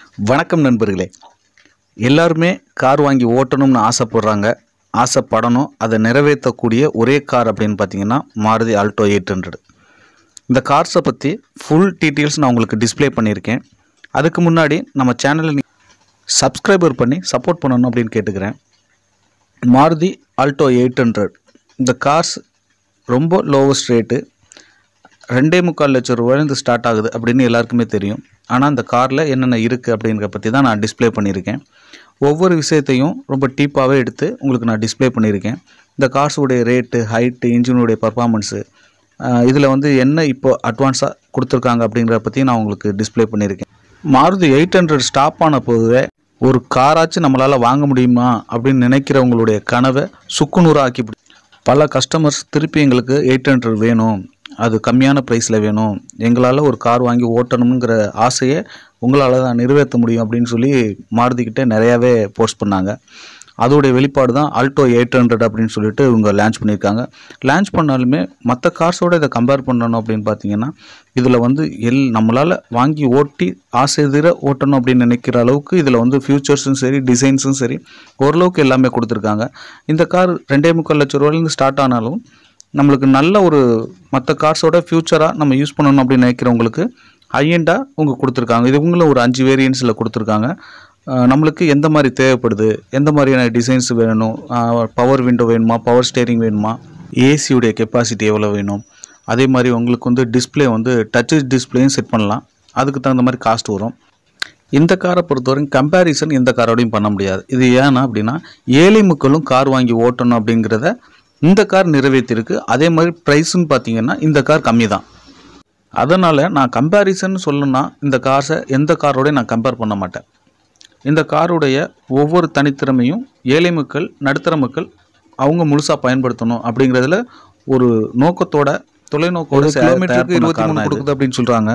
வணக்கம் நண்பர்களே எல்லாருமே கார் வாங்கி ஓட்டணும்னு ஆசைப்படுறாங்க ஆசைப்படணும் அதை நிறைவேற்றக்கூடிய ஒரே கார் அப்படின்னு பார்த்தீங்கன்னா மாருதி ஆல்டோ எயிட் ஹண்ட்ரட் இந்த கார்ஸை பற்றி ஃபுல் டீட்டெயில்ஸ் நான் உங்களுக்கு டிஸ்ப்ளே பண்ணியிருக்கேன் அதுக்கு முன்னாடி நம்ம சேனலை சப்ஸ்கிரைபர் பண்ணி சப்போர்ட் பண்ணணும் அப்படின்னு கேட்டுக்கிறேன் மாருதி ஆல்டோ எயிட் ஹண்ட்ரட் இந்த கார்ஸ் ரொம்ப லோவஸ்ட் ரேட்டு ரெண்டே முக்கால் லட்சம் ரூபாயிலேருந்து ஸ்டார்ட் ஆகுது அப்படின்னு எல்லாருக்குமே தெரியும் ஆனால் இந்த காரில் என்னென்ன இருக்குது அப்படிங்கிற பற்றி தான் நான் டிஸ்ப்ளே பண்ணியிருக்கேன் ஒவ்வொரு விஷயத்தையும் ரொம்ப டீப்பாகவே எடுத்து உங்களுக்கு நான் டிஸ்ப்ளே பண்ணியிருக்கேன் இந்த கார்ஸுடைய ரேட்டு ஹைட்டு இன்ஜினுடைய பர்ஃபார்மன்ஸு இதில் வந்து என்ன இப்போ அட்வான்ஸாக கொடுத்துருக்காங்க அப்படிங்கிறத பற்றியும் நான் உங்களுக்கு டிஸ்ப்ளே பண்ணியிருக்கேன் மாருதி எயிட் ஹண்ட்ரட் ஸ்டாப் ஆன போதுவே ஒரு காராச்சும் நம்மளால் வாங்க முடியுமா அப்படின்னு நினைக்கிறவங்களுடைய கனவை சுக்குநூறாக ஆக்கி பிடி- பல கஸ்டமர்ஸ் திருப்பி எங்களுக்கு எயிட் ஹண்ட்ரட் வேணும் அது கம்மியான ப்ரைஸில் வேணும் எங்களால் ஒரு கார் வாங்கி ஓட்டணுங்கிற ஆசையை உங்களால் தான் நிறைவேற்ற முடியும் அப்படின்னு சொல்லி மாருதிக்கிட்ட நிறையாவே போஸ்ட் பண்ணாங்க அதோடைய வெளிப்பாடு தான் ஆல்டோ எயிட் ஹண்ட்ரட் அப்படின்னு சொல்லிட்டு இவங்க லான்ச் பண்ணியிருக்காங்க லான்ச் பண்ணாலுமே மற்ற கார்ஸோட இதை கம்பேர் பண்ணணும் அப்படின்னு பார்த்தீங்கன்னா இதில் வந்து எல் நம்மளால் வாங்கி ஓட்டி ஆசை தீர ஓட்டணும் அப்படின்னு நினைக்கிற அளவுக்கு இதில் வந்து ஃபியூச்சர்ஸும் சரி டிசைன்ஸும் சரி ஓரளவுக்கு எல்லாமே கொடுத்துருக்காங்க இந்த கார் ரெண்டே முக்கால் லட்ச ரூபாயிலேருந்து ஸ்டார்ட் ஆனாலும் நம்மளுக்கு நல்ல ஒரு மற்ற கார்ஸோட ஃபியூச்சராக நம்ம யூஸ் பண்ணணும் அப்படின்னு நினைக்கிறவங்களுக்கு ஹையண்டாக உங்க கொடுத்துருக்காங்க இது இவங்களும் ஒரு அஞ்சு வேரியன்ஸில் கொடுத்துருக்காங்க அஹ் நம்மளுக்கு எந்த மாதிரி தேவைப்படுது எந்த மாதிரியான டிசைன்ஸ் வேணும் பவர் விண்டோ வேணுமா பவர் ஸ்டேரிங் வேணுமா ஏசியுடைய கெப்பாசிட்டி எவ்வளோ வேணும் அதே மாதிரி உங்களுக்கு வந்து டிஸ்ப்ளே வந்து டச் டிஸ்ப்ளேயும் செட் பண்ணலாம் அதுக்கு தகுந்த மாதிரி காஸ்ட் வரும் இந்த காரை பொறுத்தவரைக்கும் கம்பேரிசன் எந்த காரோடையும் பண்ண முடியாது இது ஏன்னா அப்படின்னா ஏழை மக்களும் கார் வாங்கி ஓட்டணும் அப்படிங்கிறத இந்த கார் நிறைவேற்றிருக்கு அதே மாதிரி ப்ரைஸுன்னு பார்த்தீங்கன்னா இந்த கார் கம்மி தான் அதனால் நான் கம்பேரிசன் சொல்லணும்னா இந்த காசை எந்த காரோடையும் நான் கம்பேர் பண்ண மாட்டேன் இந்த காருடைய ஒவ்வொரு தனித்திறமையும் ஏழை மக்கள் நடுத்தர மக்கள் அவங்க முழுசாக பயன்படுத்தணும் அப்படிங்கிறதுல ஒரு நோக்கத்தோட தொலைநோக்கோட கிலோமீட்டருக்கு இருபத்தி மூணு கொடுக்குது அப்படின்னு சொல்கிறாங்க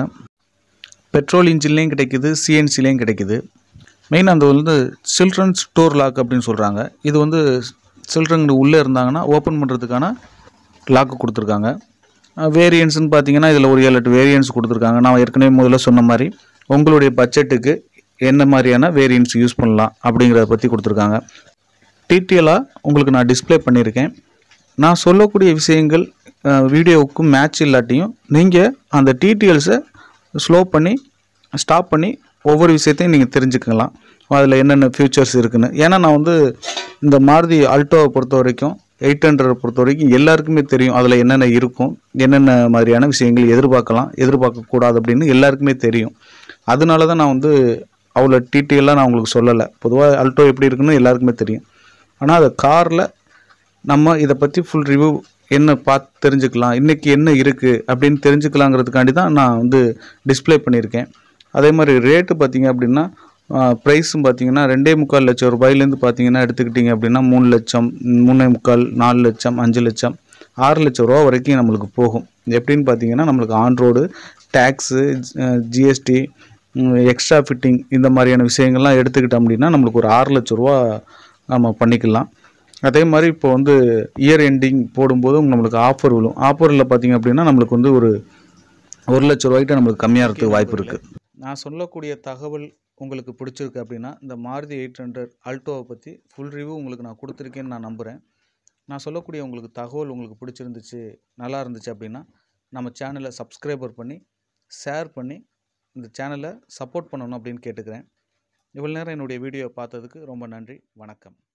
பெட்ரோல் இன்ஜின்லேயும் கிடைக்குது சிஎன்சிலையும் கிடைக்குது மெயின் அந்த வந்து சில்ட்ரன் ஸ்டோர் லாக் அப்படின்னு சொல்கிறாங்க இது வந்து சில்ட்ரன் உள்ளே இருந்தாங்கன்னா ஓப்பன் பண்ணுறதுக்கான லாக்கு கொடுத்துருக்காங்க வேரியன்ஸ்னு பார்த்தீங்கன்னா இதில் ஒரு ஏழு எட்டு வேரியன்ஸ் கொடுத்துருக்காங்க நான் ஏற்கனவே முதல்ல சொன்ன மாதிரி உங்களுடைய பட்ஜெட்டுக்கு என்ன மாதிரியான வேரியன்ஸ் யூஸ் பண்ணலாம் அப்படிங்கிறத பற்றி கொடுத்துருக்காங்க டீட்டெயிலாக உங்களுக்கு நான் டிஸ்ப்ளே பண்ணியிருக்கேன் நான் சொல்லக்கூடிய விஷயங்கள் வீடியோவுக்கு மேட்ச் இல்லாட்டியும் நீங்கள் அந்த டீட்டெயில்ஸை ஸ்லோ பண்ணி ஸ்டாப் பண்ணி ஒவ்வொரு விஷயத்தையும் நீங்கள் தெரிஞ்சுக்கலாம் அதில் என்னென்ன ஃபியூச்சர்ஸ் இருக்குன்னு ஏன்னா நான் வந்து இந்த மாருதி ஆல்டோவை பொறுத்த வரைக்கும் எயிட் ஹண்ட்ரட் பொறுத்த வரைக்கும் எல்லாருக்குமே தெரியும் அதில் என்னென்ன இருக்கும் என்னென்ன மாதிரியான விஷயங்கள் எதிர்பார்க்கலாம் எதிர்பார்க்கக்கூடாது அப்படின்னு எல்லாருக்குமே தெரியும் அதனால தான் நான் வந்து அவ்வளோ டீட்டெயிலாக நான் உங்களுக்கு சொல்லலை பொதுவாக ஆல்டோ எப்படி இருக்குன்னு எல்லாருக்குமே தெரியும் ஆனால் அது காரில் நம்ம இதை பற்றி ஃபுல் ரிவ்யூ என்ன பார்த்து தெரிஞ்சுக்கலாம் இன்றைக்கி என்ன இருக்குது அப்படின்னு தெரிஞ்சுக்கலாங்கிறதுக்காண்டி தான் நான் வந்து டிஸ்ப்ளே பண்ணியிருக்கேன் அதே மாதிரி ரேட்டு பார்த்தீங்க அப்படின்னா ப்ரைஸும் பார்த்தீங்கன்னா ரெண்டே முக்கால் லட்சம் ரூபாயிலேருந்து பார்த்தீங்கன்னா எடுத்துக்கிட்டிங்க அப்படின்னா மூணு லட்சம் மூணே முக்கால் நாலு லட்சம் அஞ்சு லட்சம் ஆறு லட்சம் ரூபா வரைக்கும் நம்மளுக்கு போகும் எப்படின்னு பார்த்தீங்கன்னா நம்மளுக்கு on road tax GST extra fitting இந்த மாதிரியான விஷயங்கள்லாம் எடுத்துக்கிட்டோம் அப்படின்னா நம்மளுக்கு ஒரு ஆறு லட்ச ரூபா நம்ம பண்ணிக்கலாம் அதே மாதிரி இப்போ வந்து இயர் எண்டிங் போடும்போது நம்மளுக்கு ஆஃபர் விழும் ஆஃபரில் பார்த்தீங்க அப்படின்னா நம்மளுக்கு வந்து ஒரு ஒரு லட்ச ரூபாய்க்கு நம்மளுக்கு கம்மியாகிறதுக்கு வாய்ப்பு இருக்குது நான் சொல்லக்கூடிய தகவல் உங்களுக்கு பிடிச்சிருக்கு அப்படின்னா இந்த மாருதி எயிட் ஹண்ட்ரட் அல்டோவை பற்றி ஃபுல் ரிவ்யூ உங்களுக்கு நான் கொடுத்துருக்கேன்னு நான் நம்புகிறேன் நான் சொல்லக்கூடிய உங்களுக்கு தகவல் உங்களுக்கு பிடிச்சிருந்துச்சு நல்லா இருந்துச்சு அப்படின்னா நம்ம சேனலை சப்ஸ்கிரைபர் பண்ணி ஷேர் பண்ணி இந்த சேனலை சப்போர்ட் பண்ணணும் அப்படின்னு கேட்டுக்கிறேன் இவ்வளோ நேரம் என்னுடைய வீடியோ பார்த்ததுக்கு ரொம்ப நன்றி வணக்கம்